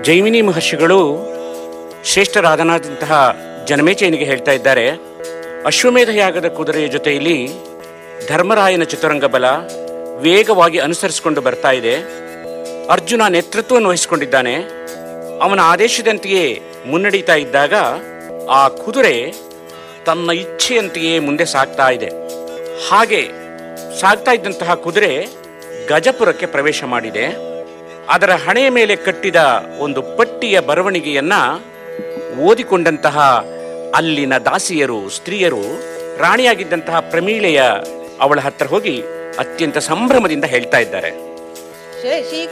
ಜೈಮಿನಿ ಮಹರ್ಷಿಗಳು ಶ್ರೇಷ್ಠರಾದನಾದಂತಹ ಜನಮೇಜಯನಿಗೆ ಹೇಳ್ತಾ ಇದ್ದಾರೆ ಅಶ್ವಮೇಧ ಯಾಗದ ಕುದುರೆಯ ಜೊತೆಯಲ್ಲಿ ಧರ್ಮರಾಯನ ಚತುರಂಗ ಬಲ ವೇಗವಾಗಿ ಅನುಸರಿಸಿಕೊಂಡು ಬರ್ತಾ ಇದೆ ಅರ್ಜುನ ನೇತೃತ್ವವನ್ನು ವಹಿಸಿಕೊಂಡಿದ್ದಾನೆ ಅವನ ಆದೇಶದಂತೆಯೇ ಮುನ್ನಡೀತಾ ಇದ್ದಾಗ ಆ ಕುದುರೆ ತನ್ನ ಇಚ್ಛೆಯಂತೆಯೇ ಮುಂದೆ ಸಾಗ್ತಾ ಇದೆ ಹಾಗೆ ಸಾಗ್ತಾ ಇದ್ದಂತಹ ಕುದುರೆ ಗಜಪುರಕ್ಕೆ ಪ್ರವೇಶ ಮಾಡಿದೆ ಅದರ ಹಣೆಯ ಮೇಲೆ ಕಟ್ಟಿದ ಒಂದು ಪಟ್ಟಿಯ ಬರವಣಿಗೆಯನ್ನ ಓದಿಕೊಂಡಂತಹ ಅಲ್ಲಿನ ದಾಸಿಯರು ಸ್ತ್ರೀಯರು ರಾಣಿಯಾಗಿದ್ದಂತಹ ಪ್ರಮೀಳೆಯ ಅವಳ ಹತ್ರ ಹೋಗಿ ಅತ್ಯಂತ ಸಂಭ್ರಮದಿಂದ ಹೇಳ್ತಾ ಇದ್ದಾರೆ ಶಶಿ